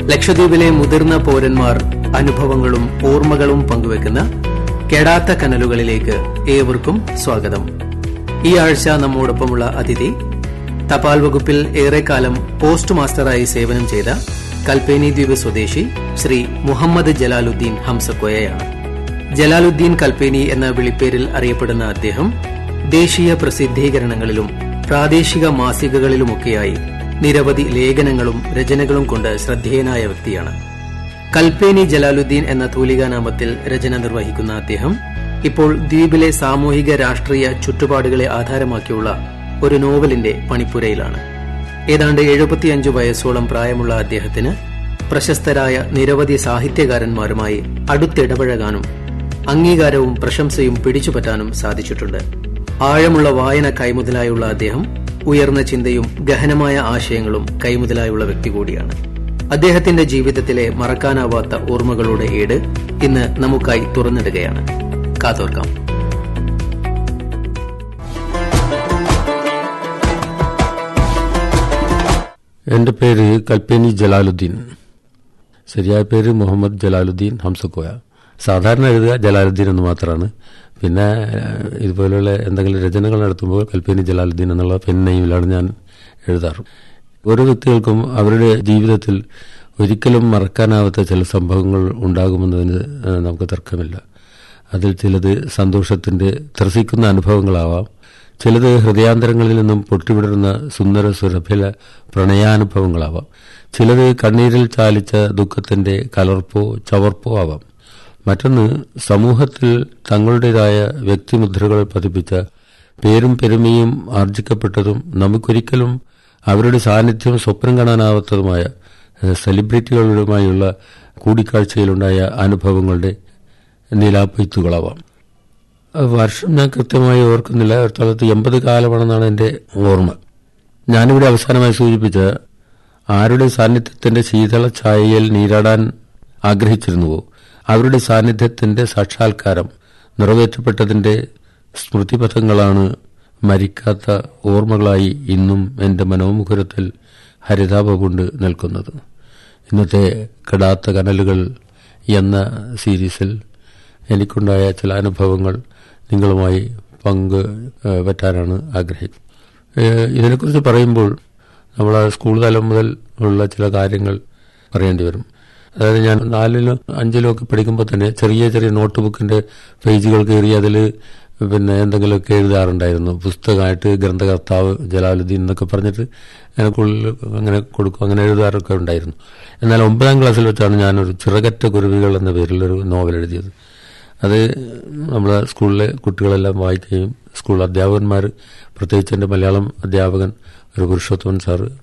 ലക്ഷദ്വീപിലെ മുതിർന്ന പൌരന്മാർ അനുഭവങ്ങളും ഓർമ്മകളും പങ്കുവെക്കുന്ന കെടാത്ത കനലുകളിലേക്ക് ഏവർക്കും സ്വാഗതം ഈ ആഴ്ച നമ്മോടൊപ്പമുള്ള അതിഥി തപാൽ വകുപ്പിൽ ഏറെക്കാലം പോസ്റ്റ് മാസ്റ്ററായി സേവനം ചെയ്ത കൽപ്പേനി ദ്വീപ് സ്വദേശി ശ്രീ മുഹമ്മദ് ജലാലുദ്ദീൻ ഹംസക്കോയയാണ് ജലാലുദ്ദീൻ കൽപ്പേനി എന്ന വിളിപ്പേരിൽ അറിയപ്പെടുന്ന അദ്ദേഹം ദേശീയ പ്രസിദ്ധീകരണങ്ങളിലും പ്രാദേശിക മാസികകളിലുമൊക്കെയായി നിരവധി ലേഖനങ്ങളും രചനകളും കൊണ്ട് ശ്രദ്ധേയനായ വ്യക്തിയാണ് കൽപ്പേനി ജലാലുദ്ദീൻ എന്ന തൂലികാനാമത്തിൽ രചന നിർവഹിക്കുന്ന അദ്ദേഹം ഇപ്പോൾ ദ്വീപിലെ സാമൂഹിക രാഷ്ട്രീയ ചുറ്റുപാടുകളെ ആധാരമാക്കിയുള്ള ഒരു നോവലിന്റെ പണിപ്പുരയിലാണ് ഏതാണ്ട് എഴുപത്തിയഞ്ചു വയസ്സോളം പ്രായമുള്ള അദ്ദേഹത്തിന് പ്രശസ്തരായ നിരവധി സാഹിത്യകാരന്മാരുമായി അടുത്തിടപഴകാനും അംഗീകാരവും പ്രശംസയും പിടിച്ചുപറ്റാനും സാധിച്ചിട്ടുണ്ട് ആഴമുള്ള വായന കൈമുതലായുള്ള അദ്ദേഹം ഉയർന്ന ചിന്തയും ഗഹനമായ ആശയങ്ങളും കൈമുതലായുള്ള വ്യക്തി കൂടിയാണ് അദ്ദേഹത്തിന്റെ ജീവിതത്തിലെ മറക്കാനാവാത്ത ഓർമ്മകളുടെ ഏട് ഇന്ന് നമുക്കായി തുറന്നിടുകയാണ് കാതോർക്കാം എൻ്റെ പേര് കൽപ്പേനി ജലാലുദ്ദീൻ ശരിയായ പേര് മുഹമ്മദ് ജലാലുദ്ദീൻ ഹംസക്കോയ സാധാരണ എഴുതുക ജലാലുദ്ദീൻ എന്ന് മാത്രമാണ് പിന്നെ ഏഹ്, ഇതുപോലുള്ള എന്തെങ്കിലും രചനകൾ നടത്തുമ്പോൾ കൽപ്പേനി ജലാലുദ്ദീൻ എന്നുള്ള പെന്നെയിലാണ് ഞാൻ എഴുതാറ് ഓരോ വ്യക്തികൾക്കും അവരുടെ ജീവിതത്തിൽ ഒരിക്കലും മറക്കാനാവാത്ത ചില സംഭവങ്ങൾ ഉണ്ടാകുമെന്നതിന് ഏഹ്, നമുക്ക് തർക്കമില്ല അതിൽ ചിലത് സന്തോഷത്തിന്റെ ത്രസിക്കുന്ന അനുഭവങ്ങളാവാം ചിലത് ഹൃദയാന്തരങ്ങളിൽ നിന്നും പൊട്ടിവിടരുന്ന സുന്ദര സുരഭില പ്രണയാനുഭവങ്ങളാവാം ചിലത് കണ്ണീരിൽ ചാലിച്ച ദുഃഖത്തിന്റെ കലർപ്പോ ചവർപ്പോ ആവാം മറ്റൊന്ന് സമൂഹത്തിൽ തങ്ങളുടേതായ വ്യക്തിമുദ്രകൾ പതിപ്പിച്ച പേരും പെരുമയും ആർജിക്കപ്പെട്ടതും നമുക്കൊരിക്കലും അവരുടെ സാന്നിധ്യം സ്വപ്നം കാണാനാവാത്തതുമായ ഏഹ്, സെലിബ്രിറ്റികളുമായുള്ള കൂടിക്കാഴ്ചയിലുണ്ടായ അനുഭവങ്ങളുടെ നിലാപ്പൊയ്ത്തുകളാവാം അത് വർഷം ഞാൻ കൃത്യമായി ഓർക്കുന്നില്ല ആയിരത്തി തൊള്ളായിരത്തി എൺപത് കാലമാണെന്നാണ് എൻ്റെ ഓർമ്മ ഞാനിവിടെ അവസാനമായി സൂചിപ്പിച്ച ആരുടെ സാന്നിധ്യത്തിന്റെ ശീതള ഛായയിൽ നീരാടാൻ ആഗ്രഹിച്ചിരുന്നുവോ അവരുടെ സാന്നിധ്യത്തിന്റെ സാക്ഷാത്കാരം നിറവേറ്റപ്പെട്ടതിന്റെ സ്മൃതിപഥങ്ങളാണ് മരിക്കാത്ത ഓർമ്മകളായി ഇന്നും എന്റെ മനോമുഖരത്തിൽ ഹരിതാപ കൊണ്ട് നിൽക്കുന്നത് ഇന്നത്തെ കെടാത്ത കനലുകൾ എന്ന സീരീസിൽ എനിക്കുണ്ടായ ചില അനുഭവങ്ങൾ നിങ്ങളുമായി പങ്ക് ഏഹ്, പറ്റാനാണ് ആഗ്രഹിക്കുന്നത് ഏഹ്, ഇതിനെക്കുറിച്ച് പറയുമ്പോൾ നമ്മൾ സ്കൂൾ തലം മുതൽ ഉള്ള ചില കാര്യങ്ങൾ പറയേണ്ടി വരും അതായത് ഞാൻ നാലിലും അഞ്ചിലും ഒക്കെ പഠിക്കുമ്പോൾ തന്നെ ചെറിയ ചെറിയ നോട്ട് ബുക്കിന്റെ പേജുകൾ കയറി അതിൽ പിന്നെ എന്തെങ്കിലുമൊക്കെ എഴുതാറുണ്ടായിരുന്നു പുസ്തകമായിട്ട് ഗ്രന്ഥകർത്താവ് ജലാലുദ്ദീൻ എന്നൊക്കെ പറഞ്ഞിട്ട് എനിക്കുള്ളിൽ അങ്ങനെ കൊടുക്കും അങ്ങനെ എഴുതാറൊക്കെ ഉണ്ടായിരുന്നു എന്നാൽ ഒമ്പതാം ക്ലാസ്സിൽ വെച്ചാണ് ഞാനൊരു ചിറകറ്റ കുരുവികൾ എന്ന പേരിൽ ഒരു നോവൽ എഴുതിയത് അത് നമ്മളെ സ്കൂളിലെ കുട്ടികളെല്ലാം വായിക്കുകയും സ്കൂൾ അധ്യാപകന്മാർ പ്രത്യേകിച്ച് എൻ്റെ മലയാളം അധ്യാപകൻ ഒരു പുരുഷോത്തമൻ സാറ്